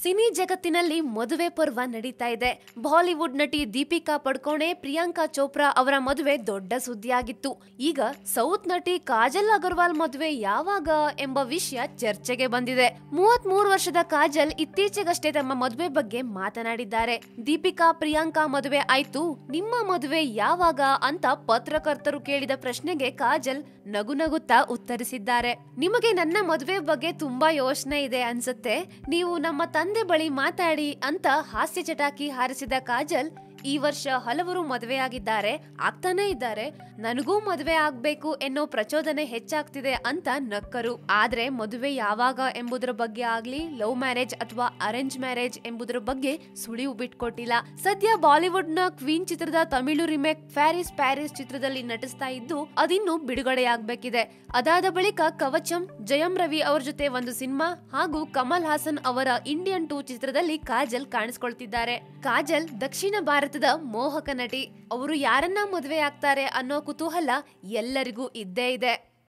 cine ಜಗತ್ತಿನಲ್ಲಿ ಮದುವೆ ಪರ್ವ ನಡೀತಾ ಇದೆ ಬಾಲಿವುಡ್ ನಟಿ ದೀಪಿಕಾ ಪಡ್ಕೋಣೆ ಪ್ರಿಯಾಂಕಾ ಚೋಪ್ರಾ ಅವರ ಮದುವೆ ದೊಡ್ಡ ಸುದ್ದಿಯಾಗಿತ್ತು ಈಗ ಸೌತ್ ನಟಿ ಕಾಜಲ್ ಅಗರ್ವಾಲ್ ಮದುವೆ ಯಾವಾಗ ಎಂಬ ವಿಷಯ ಚರ್ಚೆಗೆ ಬಂದಿದೆ ಮೂವತ್ ಮೂರು ವರ್ಷದ ಕಾಜಲ್ ಇತ್ತೀಚೆಗಷ್ಟೇ ತಮ್ಮ ಮದುವೆ ಬಗ್ಗೆ ಮಾತನಾಡಿದ್ದಾರೆ ದೀಪಿಕಾ ಪ್ರಿಯಾಂಕಾ ಮದುವೆ ಆಯ್ತು ನಿಮ್ಮ ಮದುವೆ ಯಾವಾಗ ಅಂತ ಪತ್ರಕರ್ತರು ಕೇಳಿದ ಪ್ರಶ್ನೆಗೆ ಕಾಜಲ್ ನಗು ನಗುತ್ತಾ ಉತ್ತರಿಸಿದ್ದಾರೆ ನಿಮಗೆ ನನ್ನ ಮದುವೆ ಬಗ್ಗೆ ತುಂಬಾ ಯೋಚನೆ ಇದೆ ಅನ್ಸುತ್ತೆ ನೀವು ನಮ್ಮ ತಂದೆ ಬಳಿ ಮಾತಾಡಿ ಅಂತ ಹಾಸ್ಯ ಚಟಾಕಿ ಹಾರಿಸಿದ ಕಾಜಲ್ ಈ ವರ್ಷ ಹಲವರು ಮದುವೆಯಾಗಿದ್ದಾರೆ ಆಗ್ತಾನೆ ಇದ್ದಾರೆ ನನಗೂ ಮದುವೆ ಆಗ್ಬೇಕು ಎನ್ನೋ ಪ್ರಚೋದನೆ ಹೆಚ್ಚಾಗ್ತಿದೆ ಅಂತ ನಕ್ಕರು ಆದ್ರೆ ಮದುವೆ ಯಾವಾಗ ಎಂಬುದರ ಬಗ್ಗೆ ಆಗ್ಲಿ ಲವ್ ಮ್ಯಾರೇಜ್ ಅಥವಾ ಅರೇಂಜ್ ಮ್ಯಾರೇಜ್ ಎಂಬುದರ ಬಗ್ಗೆ ಸುಳಿವು ಬಿಟ್ಕೊಟ್ಟಿಲ್ಲ ಸದ್ಯ ಬಾಲಿವುಡ್ ನ ಕ್ವೀನ್ ಚಿತ್ರದ ತಮಿಳು ರಿಮೇಕ್ ಪ್ಯಾರಿಸ್ ಪ್ಯಾರಿಸ್ ಚಿತ್ರದಲ್ಲಿ ನಟಿಸ್ತಾ ಇದ್ದು ಅದಿನ್ನು ಬಿಡುಗಡೆಯಾಗಬೇಕಿದೆ ಅದಾದ ಬಳಿಕ ಕವಚಂ ಜಯಂ ರವಿ ಅವರ ಜೊತೆ ಒಂದು ಸಿನಿಮಾ ಹಾಗೂ ಕಮಲ್ ಹಾಸನ್ ಅವರ ಇಂಡಿಯನ್ ಟೂ ಚಿತ್ರದಲ್ಲಿ ಕಾಜಲ್ ಕಾಣಿಸ್ಕೊಳ್ತಿದ್ದಾರೆ ಕಾಜಲ್ ದಕ್ಷಿಣ ಭಾರತದ ಮೋಹಕ ನಟಿ ಅವರು ಯಾರನ್ನ ಮದುವೆ ಆಗ್ತಾರೆ ಅನ್ನೋ ಕುತೂಹಲ ಎಲ್ಲರಿಗೂ ಇದ್ದೇ ಇದೆ